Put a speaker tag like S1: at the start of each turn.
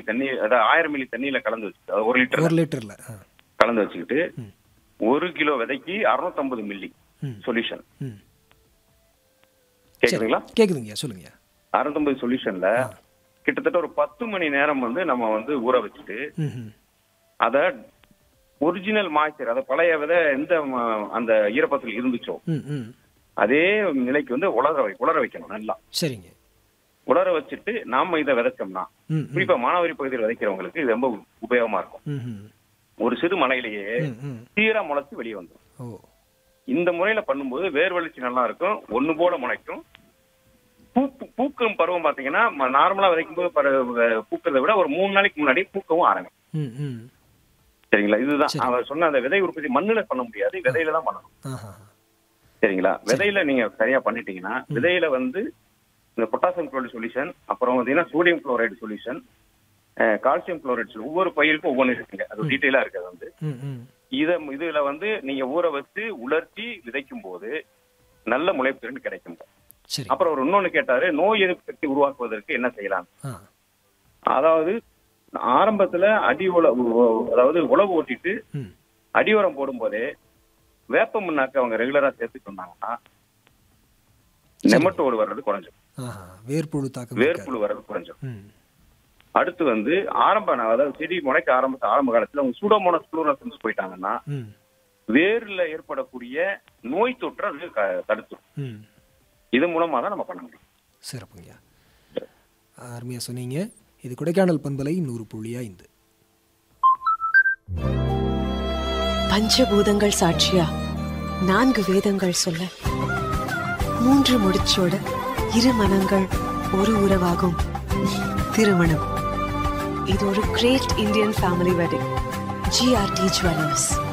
S1: தண்ணி அதாவது ஆயிரம் மில்லி தண்ணியில கலந்து வச்சு அதாவது ஒரு லிட்டர்
S2: ஒரு லிட்டரில் ஆ
S1: கலந்து வச்சுக்கிட்டு ஒரு கிலோ விதைக்கு 650 மில்லி
S2: ம்.
S1: சொல்யூஷன்
S2: ம்
S1: கேக்குதுங்களா
S2: கேட்குதுங்கய்யா சொல்லுங்கய்யா
S1: 650 சொல்யூஷன்ல கிட்டத்தட்ட ஒரு பத்து மணி நேரம் வந்து நம்ம வந்து ஊற வச்சுட்டு
S2: ம் ம்
S1: அத ஒரிஜினல் மாய்ச்சர் அத பழைய விதை எந்த ம- அந்த ஈரப்பதத்தில் இருந்துச்சோ
S2: ம் ம்
S1: அதே நிலைக்கு வந்து உலர வை உலர வைக்கணும் நல்லா
S2: சரிங்க
S1: உலர வச்சுட்டு நாம இதை விதைச்சோம்னா
S2: ம் ம்
S1: குறிப்பா மானாவாரி பகுதியில் விதைக்கிறவங்களுக்கு இது ரொம்ப உபயோகமா இருக்கும்
S2: ம் ம்
S1: ஒரு சிறு மலையிலேயே
S2: ம் ம்
S1: சீரா முளைச்சு வெளியே வந்துடும்
S2: ஓ
S1: இந்த முறையில பண்ணும்போது வேர் வளர்ச்சி நல்லா இருக்கும் ஒண்ணு போல முளைக்கும் பூக்கு பூக்கும் பருவம் பாத்தீங்கன்னா ம- நார்மலா விதைக்கும் போது பரு- பூக்கிறதை விட ஒரு மூணு நாளைக்கு முன்னாடி பூக்கவும் ஆரம்பிக்கும்
S2: ம் ம்
S1: சரிங்களா இதுதான்
S2: சரி.
S1: அவர் சொன்ன அந்த விதை உற்பத்தி மண்ணுல பண்ண முடியாது விதையில தான் பண்ணணும்
S2: ஆஹா
S1: சரிங்களா விதையில நீங்க சரியா பண்ணிட்டீங்கன்னா விதையில வந்து இந்த பொட்டாசியம் குளோரைடு சொல்யூஷன் அப்புறம் பார்த்தீங்கன்னா sodium chloride solution calcium chloride ஒவ்வொரு பயிருக்கும் ஒவ்வொன்று இருக்குங்க அது டீட்டெயிலா இருக்கு அது வந்து
S2: ம் ம்
S1: இத இதுல வந்து நீங்க ஊற வச்சு உலர்த்தி விதைக்கும் போது நல்ல முளைப்பு கிடைக்கும்
S2: சரி
S1: அப்புறம் ஒரு இன்னொன்னு கேட்டாரு நோய் எதிர்ப்பு சக்தி உருவாக்குவதற்கு என்ன செய்யலாம்
S2: ஆ
S1: அதாவது ஆரம்பத்துல அடி உழவு அதாவது உழவு ஓட்டிட்டு
S2: ம்
S1: அடி உரம் போடும்போதே வேப்ப முன்னாக்கு அவங்க ரெகுலரா சேர்த்துட்டு வந்தாங்கன்னா நெமட்டோடு வர்றது குறைஞ்சிரும்
S2: ஆஹா வேர்ப்புழு தாக்கம் இருக்காது.
S1: வேர்ப்புழு வர்றது குறைஞ்சிரும்
S2: ம்
S1: அடுத்து வந்து ஆரம்ப அதாவது செடி முளைக்க ஆரம்பிச்ச ஆரம்ப காலத்துல அவங்க சூடோமோனஸ் குளோரசன்ஸ் போயிட்டாங்கன்னா
S2: ம்
S1: வேர்ல ஏற்படக்கூடிய நோய் தொற்றை அது க- தடுத்துரும்
S2: ம்
S1: இது மூலமா தான் நம்ம பண்ண முடியும்
S2: சிறப்புங்கய்யா அருமையாக சொன்னீங்க இது கொடைக்கானல் பண்பலை நூறு புள்ளி ஐந்து
S3: பஞ்சபூதங்கள் சாட்சியா நான்கு வேதங்கள் சொல்ல மூன்று முடிச்சோட இரு மனங்கள் ஒரு உறவாகும் திருமணம் இது ஒரு great Indian family wedding GRT jewellers